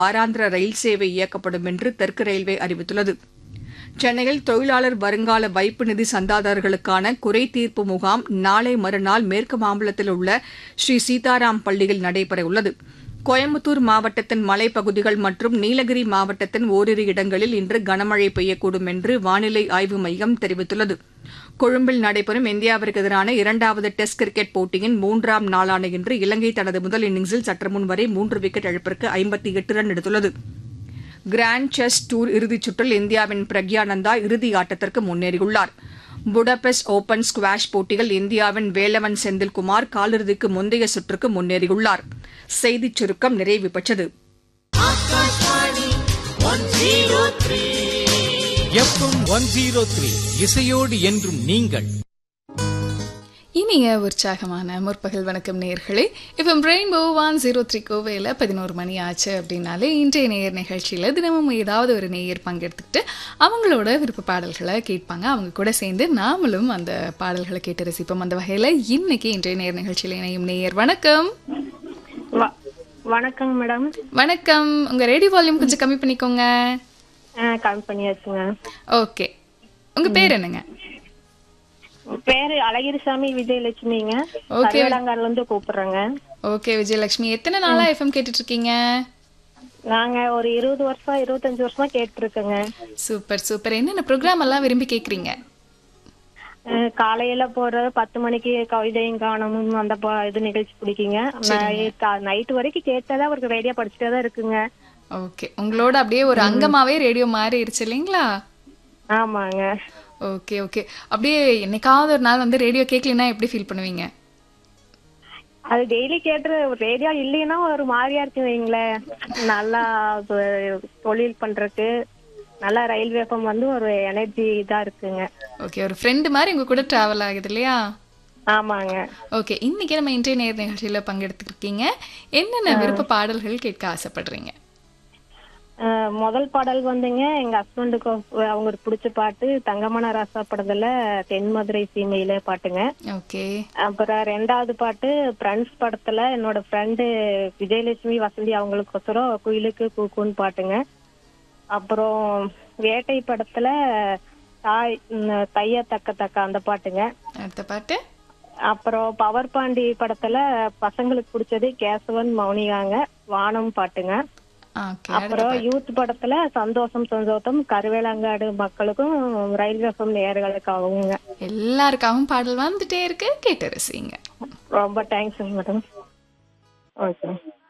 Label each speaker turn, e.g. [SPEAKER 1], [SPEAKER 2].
[SPEAKER 1] வாராந்திர ரயில் சேவை இயக்கப்படும் என்று தெற்கு ரயில்வே அறிவித்துள்ளது சென்னையில் தொழிலாளர் வருங்கால வைப்பு நிதி சந்தாதாரர்களுக்கான குறை தீர்ப்பு முகாம் நாளை மறுநாள் மேற்கு மாம்பலத்தில் உள்ள ஸ்ரீ சீதாராம் பள்ளியில் நடைபெறவுள்ளது கோயம்புத்தூர் மாவட்டத்தின் மலைப்பகுதிகள் மற்றும் நீலகிரி மாவட்டத்தின் ஓரிரு இடங்களில் இன்று கனமழை பெய்யக்கூடும் என்று வானிலை ஆய்வு மையம் தெரிவித்துள்ளது கொழும்பில் நடைபெறும் இந்தியாவிற்கு எதிரான இரண்டாவது டெஸ்ட் கிரிக்கெட் போட்டியின் மூன்றாம் நாளான இன்று இலங்கை தனது முதல் இன்னிங்ஸில் சற்றுமுன் வரை மூன்று விக்கெட் இழப்பிற்கு ஐம்பத்தி எட்டு ரன் எடுத்துள்ளது கிராண்ட் செஸ் டூர் இறுதிச் சுற்றில் இந்தியாவின் பிரக்யானந்தா இறுதி ஆட்டத்திற்கு முன்னேறியுள்ளார் புடபெஸ்ட் ஓபன் ஸ்குவாஷ் போட்டியில் இந்தியாவின் வேலவன் செந்தில்குமார் காலிறுதிக்கு முந்தைய சுற்றுக்கு முன்னேறியுள்ளார் செய்திச் சுருக்கம் நிறைவு பெற்றது
[SPEAKER 2] எஃப்எம் ஒன் ஜீரோ த்ரீ இசையோடு என்றும் நீங்கள்
[SPEAKER 3] இனிய உற்சாகமான முற்பகல் வணக்கம் நேர்களே இப்போ ரெயின்போ ஒன் ஜீரோ த்ரீ கோவையில் பதினோரு மணி ஆச்சு அப்படின்னாலே இன்றைய நேயர் நிகழ்ச்சியில் தினமும் ஏதாவது ஒரு நேயர் பங்கெடுத்துக்கிட்டு அவங்களோட விருப்ப பாடல்களை கேட்பாங்க அவங்க கூட சேர்ந்து நாமளும் அந்த பாடல்களை கேட்டு ரசிப்போம் அந்த வகையில் இன்னைக்கு இன்றைய நேயர் நிகழ்ச்சியில் இணையும் நேயர் வணக்கம்
[SPEAKER 4] வ- வணக்கங்க மேடம்
[SPEAKER 3] வணக்கம் உங்க ரேடியோ வால்யூம் கொஞ்சம் கம்மி பண்ணிக்கோங்க
[SPEAKER 4] ஆ, கம்மி பண்ணியாச்சுங்க
[SPEAKER 3] ஓகே உங்க பேர் என்னங்க
[SPEAKER 4] பேரு அழகிரிசாமி விஜயலட்சுமிங்க
[SPEAKER 3] Okay.
[SPEAKER 4] கருவேலங்காடுல இருந்து கூப்பிடுறேங்க
[SPEAKER 3] ஓகே விஜயலட்சுமி எத்தனை நாளா எஃப்எம் கேட்டுட்டு இருக்கீங்க
[SPEAKER 4] நாங்க ஒரு இருபது வருஷம் இருபத்தஞ்சு வருஷமா கேட்டு இருக்கேங்க
[SPEAKER 3] சூப்பர் சூப்பர் என்னென்ன ப்ரோக்ராம் எல்லாம் விரும்பி கேட்குறீங்க
[SPEAKER 4] காலையில போற பத்து மணிக்கு கவிதையும் காணமும் அந்த ப- இது நிகழ்ச்சி பிடிக்குங்க நைட்டு வரைக்கும் கேட்டதா அவருக்கு ரேடியோ படிச்சுட்டே தான் இருக்குங்க
[SPEAKER 3] ஓகே உங்களோட அப்படியே ஒரு அங்கமாவே ரேடியோ மாறிடுச்சு இல்லைங்களா
[SPEAKER 4] ஆமாங்க
[SPEAKER 3] ஓகே ஓகே அப்படியே என்னைக்காவது ஒரு நாள் வந்து ரேடியோ கேட்கலனா எப்படி ஃபீல் பண்ணுவீங்க
[SPEAKER 4] அது டெய்லி கேட்டு ரேடியோ இல்லைன்னா ஒரு மாதிரியா இருக்கு வைங்களேன் நல்லா அது தொழில் பண்றதுக்கு நல்லா ரயில்வே எஃப்எம் வந்து ஒரு எனர்ஜி இதா இருக்குங்க
[SPEAKER 3] ஓகே ஒரு ஃப்ரெண்டு மாதிரி உங்க கூட டிராவல் ஆகுது இல்லையா
[SPEAKER 4] ஆமாங்க
[SPEAKER 3] ஓகே இன்னைக்கு நம்ம இன்றைய நேர் நிகழ்ச்சியில் பங்கெடுத்துருக்கீங்க என்னென்ன விருப்ப பாடல்கள் கேட்க ஆசைப்படுறீங்க
[SPEAKER 4] அஹ் முதல் பாடல் வந்துங்க எங்க ஹஸ்பண்டுக்கு அவங்களுக்கு பிடிச்ச பாட்டு தங்கமான ராசா படத்துல தென்மதுரை சீமையில பாட்டுங்க
[SPEAKER 3] ஓகே
[SPEAKER 4] அப்புறம் ரெண்டாவது பாட்டு ஃப்ரெண்ட்ஸ் படத்துல என்னோட ஃப்ரெண்டு விஜயலட்சுமி வசந்தி அவங்களுக்கொசரம் குயிலுக்கு கூக்குன்னு பாட்டுங்க அப்புறம் வேட்டை படத்துல தாய் ம், தைய தக்க தக்க அந்த பாட்டுங்க
[SPEAKER 3] அடுத்த பாட்டு
[SPEAKER 4] அப்புறம் பவர் பாண்டி படத்துல பசங்களுக்கு பிடிச்சது கேசவன் மௌனிகாங்க வானம் பாட்டுங்க
[SPEAKER 3] ஓகே
[SPEAKER 4] அப்புறம் யூத் படத்துல சந்தோஷம் சந்தோஷம் கருவேலங்காடு மக்களுக்கும் ரயில்வே ஃபம் நேர்களுக்காகவுங்க
[SPEAKER 3] எல்லாருக்காகவும் பாடல் வந்துட்டே இருக்கு கேட்டு ரசிங்க
[SPEAKER 4] ரொம்ப தேங்க்ஸ் மேடம் ஓகே